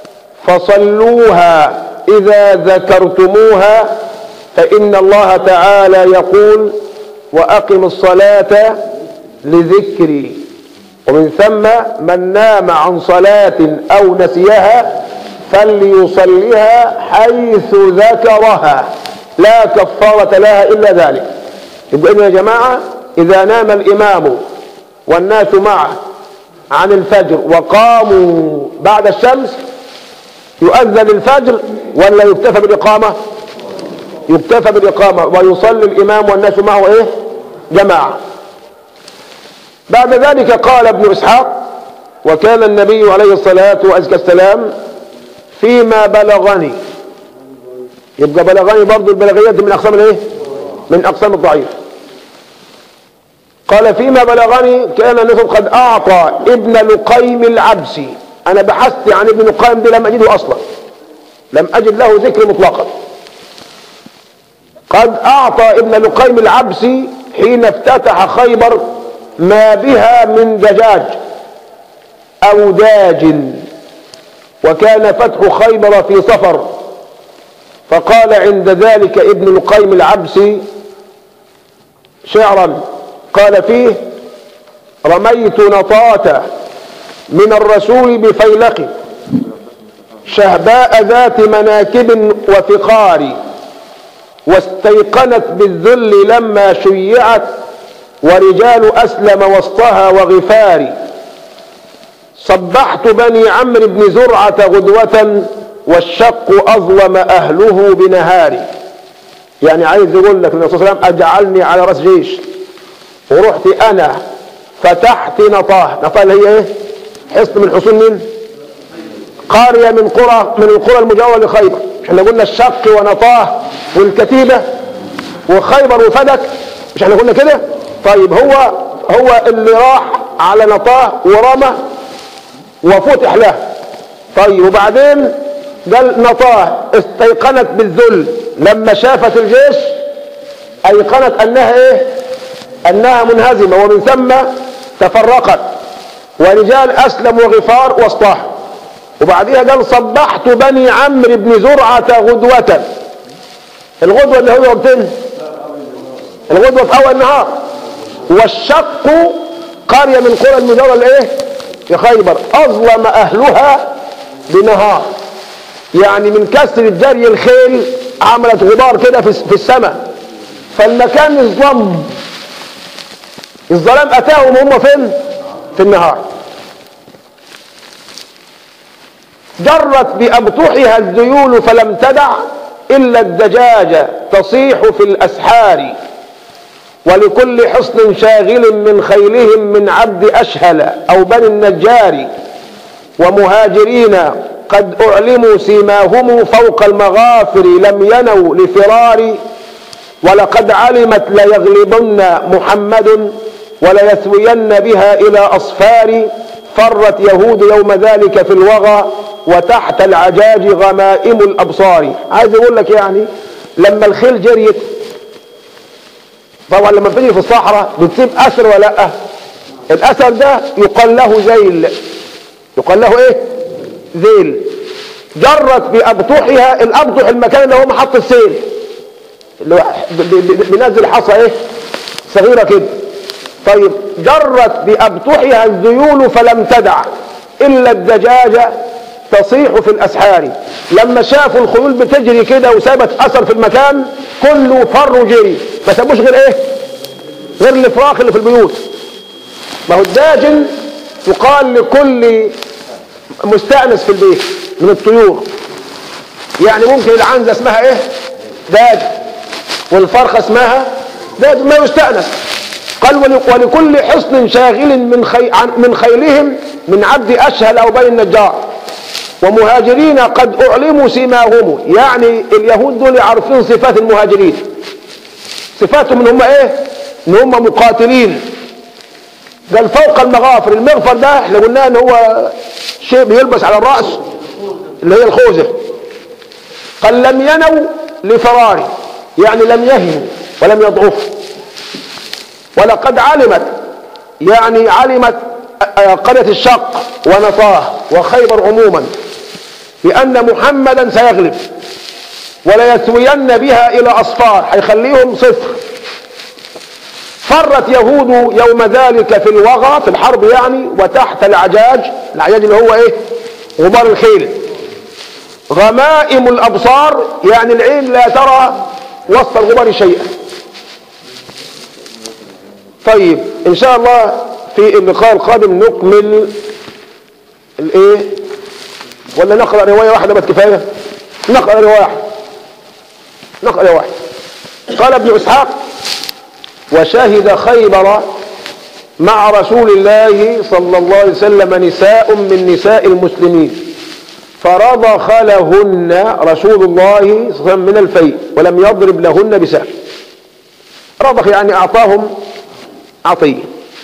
فصلوها إذا ذكرتموها فإن الله تعالى يقول وأقم الصلاة لذكري ومن ثم من نام عن صلاة أو نسيها فليصليها حيث ذكرها لا كفارة لها إلا ذلك يبقى إذن يا جماعة إذا نام الإمام والناس معه عن الفجر وقاموا بعد الشمس يؤذن الفجر ولا يكتفى بالإقامة يكتفى بالإقامة ويصلي الإمام والناس معه إيه جماعة بعد ذلك قال ابن إسحاق وكان النبي عليه الصلاة والسلام فيما بلغني يبقى بلغني برضو البلاغيات دي من أقسام الإيه من أقسام الضعيف قال فيما بلغني كان النبي قد أعطى ابن لقيم العبسي أنا بحثت عن ابن لقيم دي لم أجده أصلا لم أجد له ذكر مطلقا قد أعطى ابن لقيم العبسي حين افتتح خيبر ما بها من دجاج أو داج وكان فتح خيبر في صفر فقال عند ذلك ابن القيم العبسي شعرا قال فيه رميت نطاة من الرسول بفيلق شهباء ذات مناكب وفقار واستيقنت بالذل لما شيعت ورجال أسلم وسطها وغفار صبحت بني عمرو بن زرعة غدوة والشق أظلم أهله بنهار يعني عايز يقول لك النبي صلى الله عليه وسلم أجعلني على رأس جيش ورحت أنا فتحت نطاه نطاه اللي هي إيه حصن من حصون مين قرية من قرى من القرى المجاورة لخيبر احنا قلنا الشق ونطاه والكتيبة وخيبر وفدك مش احنا قلنا كده طيب هو هو اللي راح على نطاه ورمى وفتح له طيب وبعدين قال نطاه استيقنت بالذل لما شافت الجيش ايقنت انها ايه أنها منهزمة ومن ثم تفرقت ورجال أسلم وغفار واصطاحوا وبعديها قال صبحت بني عمرو بن زرعة غدوة الغدوة اللي هو وقتين الغدوة في أول النهار والشق قرية من قرى المجاورة الايه في خيبر أظلم أهلها بنهار يعني من كسر جري الخيل عملت غبار كده في السماء فالمكان الظلم الظلام أتاهم هم فين في النهار جرت بأبطحها الذيول فلم تدع إلا الدجاج تصيح في الأسحار ولكل حصن شاغل من خيلهم من عبد أشهل أو بني النجار ومهاجرين قد أعلموا سيماهم فوق المغافر لم ينوا لفرار ولقد علمت ليغلبن محمد وليثوين بها إلى أصفار فرت يهود يوم ذلك في الوغى وتحت العجاج غمائم الأبصار عايز يقول لك يعني لما الخيل جريت طبعا لما بتجي في الصحراء بتسيب أثر ولا لا الأثر ده يقال له زيل يقال له ايه ذيل جرت بأبطحها الأبطح المكان اللي هو محط السيل اللي هو بينزل حصى ايه صغيرة كده طيب جرت بأبطحها الذيول فلم تدع إلا الدجاجة تصيح في الأسحار لما شافوا الخيول بتجري كده وسابت أثر في المكان كله فر وجري ما سابوش غير ايه غير الفراخ اللي في البيوت ما هو الداجن يقال لكل مستأنس في البيت من الطيور يعني ممكن العنزة اسمها ايه داج والفرخة اسمها داج ما يستأنس قال ولكل حصن شاغل من خي... من خيلهم من عبد أشهل أو بني النجار ومهاجرين قد أعلموا سيماهم يعني اليهود دول عارفين صفات المهاجرين صفاتهم ان هم ايه ان هم مقاتلين قال فوق المغافر المغفر ده احنا قلنا ان هو شيء بيلبس على الرأس اللي هي الخوذة قال لم ينوا لفراري يعني لم يهنوا ولم يضعفوا ولقد علمت يعني علمت قرية الشق ونطاه وخيبر عموما بأن محمدا سيغلب وليثوين بها إلى أصفار هيخليهم صفر فرت يهود يوم ذلك في الوغى في الحرب يعني وتحت العجاج العجاج اللي هو ايه غبار الخيل غمائم الأبصار يعني العين لا ترى وسط الغبار شيئا طيب إن شاء الله في اللقاء القادم نكمل الايه ولا نقرأ رواية واحدة بس كفاية نقرأ رواية واحدة نقرأ رواية واحدة قال ابن إسحاق وشهد خيبر مع رسول الله صلى الله عليه وسلم نساء من نساء المسلمين فرضخ لهن رسول الله صلى الله عليه وسلم من الفيء ولم يضرب لهن بسهم رضخ يعني أعطاهم عطية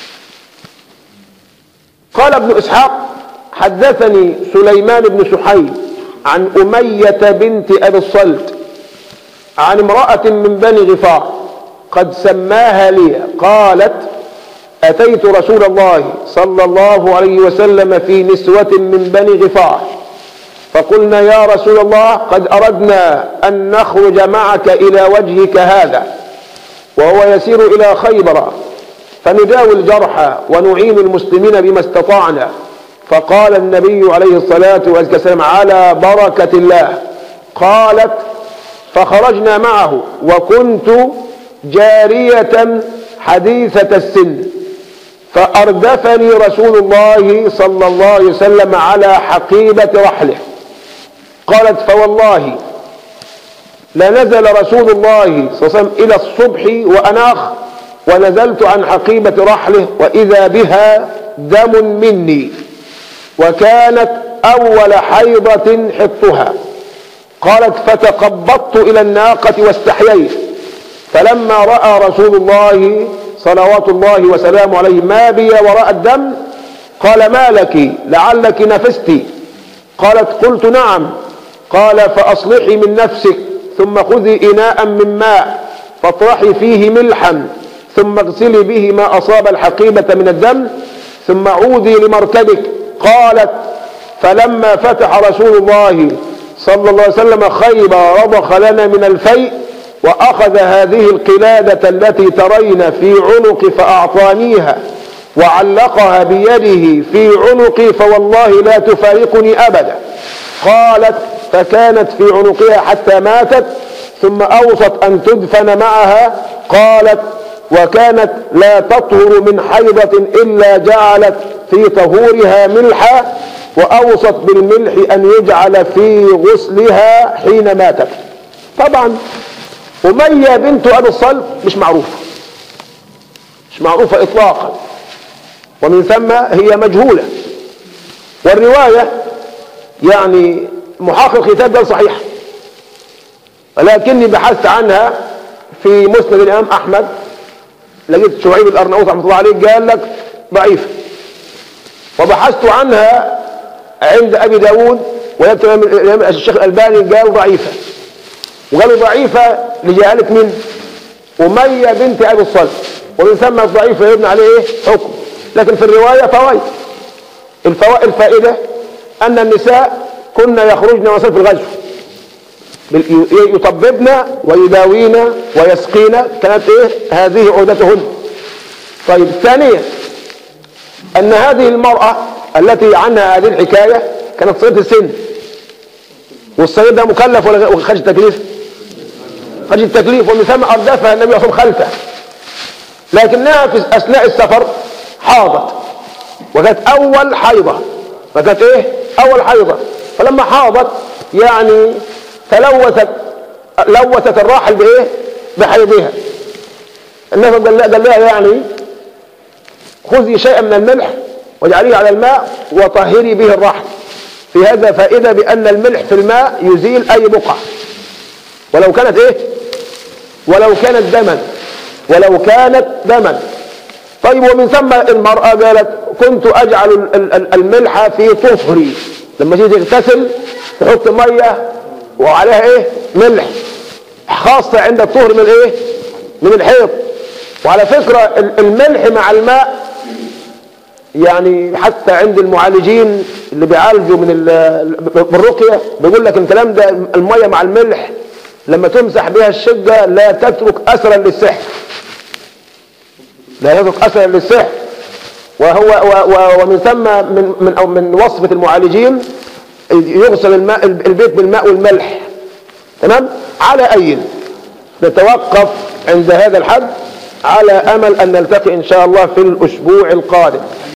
قال ابن إسحاق حدثني سليمان بن سحيل عن أمية بنت أبي الصلت عن امرأة من بني غفار قد سماها لي قالت أتيت رسول الله صلى الله عليه وسلم في نسوة من بني غفار فقلنا يا رسول الله قد أردنا أن نخرج معك إلى وجهك هذا وهو يسير إلى خيبر فنداوي الجرحى ونعين المسلمين بما استطعنا فقال النبي عليه الصلاة والسلام على بركة الله قالت فخرجنا معه وكنت جارية حديثة السن فأردفني رسول الله صلى الله عليه وسلم على حقيبة رحله قالت فوالله لنزل رسول الله صلى الله عليه وسلم إلى الصبح وأناخ ونزلت عن حقيبة رحله وإذا بها دم مني وكانت أول حيضة حطها قالت فتقبضت إلى الناقة واستحييت فلما رأى رسول الله صلوات الله وسلامه عليه ما بي وراء الدم قال ما لك لعلك نفستي قالت قلت نعم قال فأصلحي من نفسك ثم خذي إناء من ماء فاطرحي فيه ملحا ثم اغسلي به ما أصاب الحقيبة من الدم ثم عودي لمركبك قالت فلما فتح رسول الله صلى الله عليه وسلم خيبر رضخ لنا من الفيء وأخذ هذه القلادة التي ترين في عنق فأعطانيها وعلقها بيده في عنقي فوالله لا تفارقني أبدا قالت فكانت في عنقها حتى ماتت ثم أوصت أن تدفن معها قالت وكانت لا تطهر من حيضة إلا جعلت في طهورها ملحا وأوصت بالملح أن يجعل في غسلها حين ماتت طبعا أمية بنت أبي الصلب مش معروفة مش معروفة إطلاقا ومن ثم هي مجهولة والرواية يعني محقق الكتاب ده صحيح ولكني بحثت عنها في مسند الإمام أحمد لقيت شعيب الأرناؤوط رحمه الله عليه قال لك ضعيفة وبحثت عنها عند أبي داود ويكتب الإمام الشيخ الألباني قال ضعيفة وقالوا ضعيفة لجهالة من أمية بنت أبي الصلب ومن ثم الضعيفة يبنى عليه إيه؟ حكم لكن في الرواية فوائد الفوائد الفائدة أن النساء كن يخرجن وصل في الغزو يطببن ويداوين ويسقين كانت ايه هذه عودتهن طيب ثانيا ان هذه المرأة التي عنها هذه الحكاية كانت صغيرة السن والصغير ده مكلف ولا خرج التكليف خرج التكليف ومن ثم اردفها النبي صلى الله عليه وسلم خلفه لكنها في اثناء السفر حاضت وكانت اول حيضة فكانت ايه اول حيضة فلما حاضت يعني تلوثت لوثت الراحل بايه بحيضها النبي قال لها, قال لها يعني خذي شيئا من الملح واجعليه على الماء وطهري به الراحل في هذا فائده بان الملح في الماء يزيل اي بقعه ولو كانت ايه ولو كانت دما ولو كانت دما طيب ومن ثم المرأة قالت كنت أجعل الملح في طهري لما تيجي تغتسل تحط مية وعليها ايه ملح خاصة عند الطهر من ايه من الحيض وعلى فكرة الملح مع الماء يعني حتى عند المعالجين اللي بيعالجوا من بالرقية بيقول لك الكلام ده المية مع الملح لما تمسح بها الشقة لا تترك أثرا للسحر لا يترك أثرا للسحر وهو ومن ثم من من أو من وصفة المعالجين يغسل الماء البيت بالماء والملح تمام على أي نتوقف عند هذا الحد على أمل أن نلتقي إن شاء الله في الأسبوع القادم